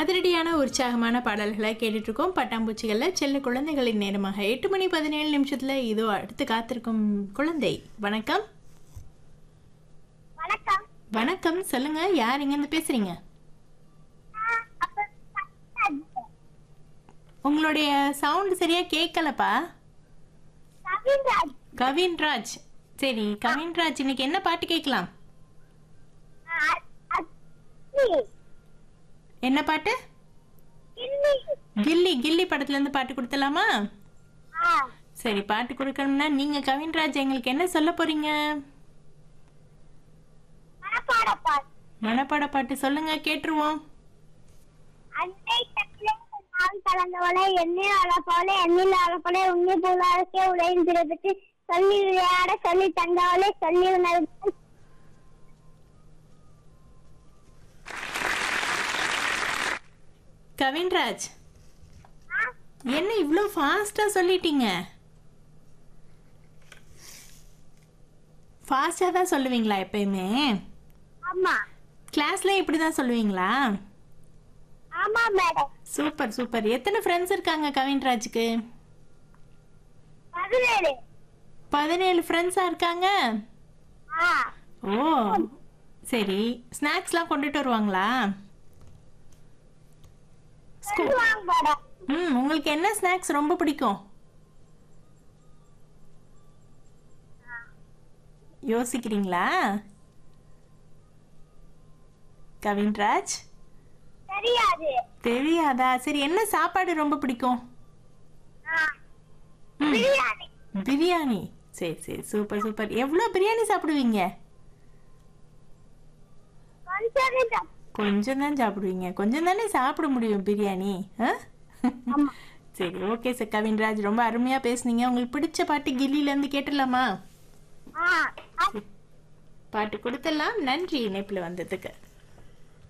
அதிரடியான உற்சாகமான பாடல்களை கேட்டுட்டு இருக்கோம் பட்டாம்பூச்சிகளில் செல்ல குழந்தைகளின் நேரமாக எட்டு மணி பதினேழு நிமிஷத்துல இதோ அடுத்து காத்திருக்கும் குழந்தை வணக்கம் வணக்கம் வணக்கம் சொல்லுங்க யார் இங்கேருந்து பேசுறீங்க நான் அப்ப உங்களுடைய சவுண்ட் சரியா கேட்கலப்பா கவின்ராஜ் கவின்ராஜ் சரி கவின்ராஜ் இன்னைக்கு என்ன பாட்டு கேட்கலாம் அ- அத்தி. என்ன பாட்டு கிள்ளி. கில்லி கில்லி படத்துல இருந்து பாட்டு கொடுத்தலாமா ஆ, சரி பாட்டு கொடுக்கணும்னா நீங்க கவின்ராஜ் எங்களுக்கு என்ன சொல்ல போறீங்க மனப்பாட பாட்டு. மனப்பாட பாட்டு சொல்லுங்க கேட்டுருவோம் அன்னை தட்டிலே நான் கலந்தவளே எண்ணில் அளப்பவளே எண்ணில் அளப்பவளே உண்ணி பூலாரக்கே உடையின் பிறப்பிட்டு சொல்லி விளையாட சொல்லி தந்தவளே சொல்லி உணர்வு கவின்ராஜ் என்ன இவ்வளோ ஃபாஸ்டா சொல்லிட்டீங்க ஃபாஸ்டா தான் சொல்லுவீங்களா எப்பயுமே ஆமா கிளாஸ்ல இப்படி தான் சொல்லுவீங்களா ஆமா மேடம் சூப்பர் சூப்பர் எத்தனை ஃப்ரெண்ட்ஸ் இருக்காங்க கவின்ராஜுக்கு பதினேழு பதினேழு ஃப்ரெண்ட்ஸா இருக்காங்க ஆ ஓ சரி ஸ்நாக்ஸ்லாம் கொண்டுட்டு வருவாங்களா ஸ்கூ- சொல்லுவாங்க மேடம் ம் உங்களுக்கு என்ன ஸ்நாக்ஸ் ரொம்ப பிடிக்கும் யோசிக்கிறீங்களா கவின்ராஜ் தெரியாது தெரியாதா சரி என்ன சாப்பாடு ரொம்ப பிடிக்கும் ஆ, ம், பிரியாணி பிரியாணி சரி சரி சூப்பர் சூப்பர் எவ்வளோ பிரியாணி சாப்பிடுவீங்க கொஞ்சம் தான். கொஞ்சம் தான் சாப்பிடுவீங்க கொஞ்சம் தானே சாப்பிட முடியும் பிரியாணி ஆ? ஆமா சரி ஓகே சார் கவின்ராஜ் ரொம்ப அருமையா பேசுனீங்க உங்களுக்கு பிடிச்ச பாட்டு கில்லில இருந்து கேட்டுடலாமா ஆ, ஆ, பாட்டு கொடுத்துடலாம் நன்றி இணைப்புல வந்ததுக்கு